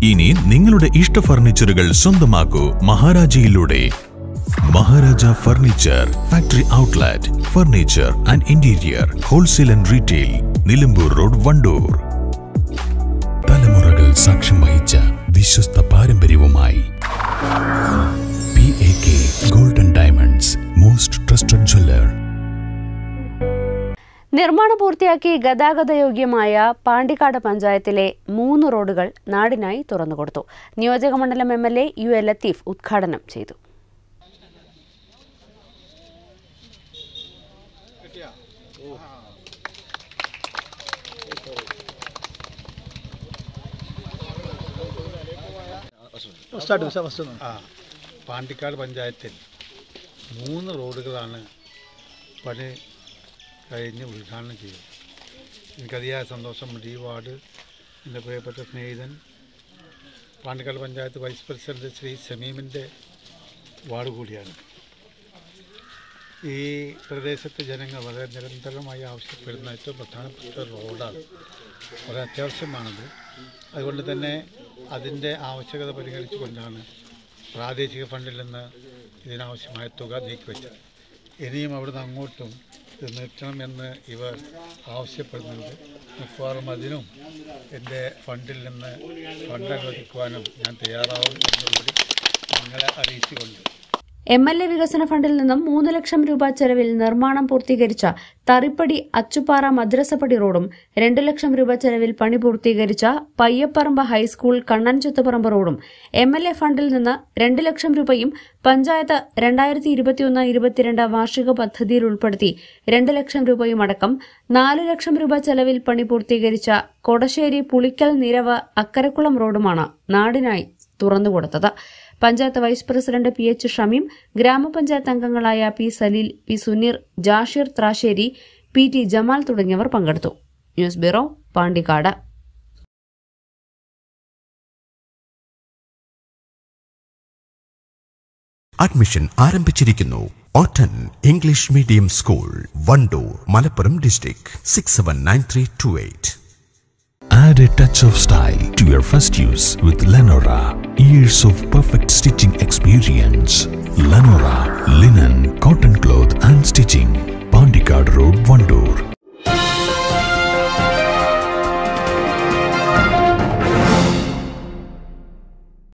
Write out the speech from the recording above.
ഇനി നിങ്ങളുടെ ഇഷ്ട ഫർണിച്ചറുകൾ സ്വന്തമാക്കൂ മഹാരാജയിലൂടെ Maharaja furniture factory outlet furniture and interior wholesale and retail Nilambur road Wandoor തലമുറകൾ സാക്ഷ്യം വഹിച്ച വിശ്വസ്ത പാരമ്പര്യവുമായി P A K golden diamonds most trusted jeweller നിർമ്മാണം പൂർത്തിയാക്കി ഗതാഗതയോഗ്യമായ പാണ്ടിക്കാട് പഞ്ചായത്തിലെ മൂന്ന് റോഡുകൾ നാടിനായി തുറന്നുകൊടുത്തു നിയോജകമണ്ഡലം എം എൽ എ യു എ ലത്തീഫ് ഉദ്ഘാടനം ചെയ്തു ആ പാണ്ടിക്കാട് പഞ്ചായത്തിൽ മൂന്ന് റോഡുകളാണ് പണി കഴിഞ്ഞ് ഉദ്ഘാടനം ചെയ്തത് എനിക്കതിയായ സന്തോഷമുണ്ട് ഈ വാർഡ് എൻ്റെ പ്രിയപ്പെട്ട സ്നേഹിതൻ പാണ്ടിക്കാട് പഞ്ചായത്ത് വൈസ് പ്രസിഡന്റ് ശ്രീ ഷമീമിൻ്റെ വാർഡ് കൂടിയാണ് ഈ പ്രദേശത്തെ ജനങ്ങൾ വളരെ നിരന്തരമായി ആവശ്യപ്പെടുന്ന ഏറ്റവും പ്രധാനപ്പെട്ട റോഡാണ് വളരെ അത്യാവശ്യമാണത് അതുകൊണ്ട് തന്നെ അതിൻ്റെ ആവശ്യകത പരിഗണിച്ചുകൊണ്ടാണ് പ്രാദേശിക ഫണ്ടിൽ നിന്ന് ഇതിനാവശ്യമായ തുക നീക്കിവെച്ചത് ഇനിയും അവിടുന്ന് അങ്ങോട്ടും ഇത് നിർത്തണമെന്ന് ഇവർ ആവശ്യപ്പെടുന്നുണ്ട് മിക്കവാറും അതിനും എൻ്റെ ഫണ്ടിൽ നിന്ന് ഫണ്ട് അനുവദിക്കുവാനും ഞാൻ തയ്യാറാവും എന്നുകൂടി നിങ്ങളെ അറിയിച്ചുകൊണ്ട് എം എൽ എ വികസന ഫണ്ടിൽ നിന്നും മൂന്ന് ലക്ഷം രൂപ ചെലവിൽ നിർമ്മാണം പൂർത്തീകരിച്ച തറിപ്പടി അച്ചുപാറ മദ്രസപ്പടി റോഡും രണ്ടു ലക്ഷം രൂപ ചെലവിൽ പണി പൂർത്തീകരിച്ച പയ്യപ്പറമ്പ് ഹൈസ്കൂൾ കണ്ണൻചുത്തപ്പറമ്പ് റോഡും എം എൽ എ ഫണ്ടിൽ നിന്ന് രണ്ട് ലക്ഷം രൂപയും പഞ്ചായത്ത് രണ്ടായിരത്തി ഇരുപത്തിയൊന്ന് ഇരുപത്തിരണ്ട് വാർഷിക പദ്ധതിയിൽ ഉൾപ്പെടുത്തി രണ്ട് ലക്ഷം രൂപയും അടക്കം നാല് ലക്ഷം രൂപ ചെലവിൽ പണി പൂർത്തീകരിച്ച കൊടശ്ശേരി പുളിക്കൽ നിരവ് അക്കരക്കുളം റോഡുമാണ് നാടിനായി തുറന്നുകൊടുത്തത് panchayat vice president P H Shameem ഗ്രാമപഞ്ചായത്ത് അംഗങ്ങളായ P Saleel P Suneer Jashir Thrassery P T Jamal തുടങ്ങിയവർ പങ്കെടുത്തു ന്യൂസ് ബ്യൂറോ പാണ്ടിക്കാട് അഡ്മിഷൻ ആരംഭിച്ചിരിക്കുന്നു ഓട്ടൻ English medium school Wandoor Malappuram district six seven nine three two eight Add a touch of style to your first use with Lenora. Years of perfect stitching experience. Lenora, linen, cotton cloth and stitching. Pandikad Road, Vandoor.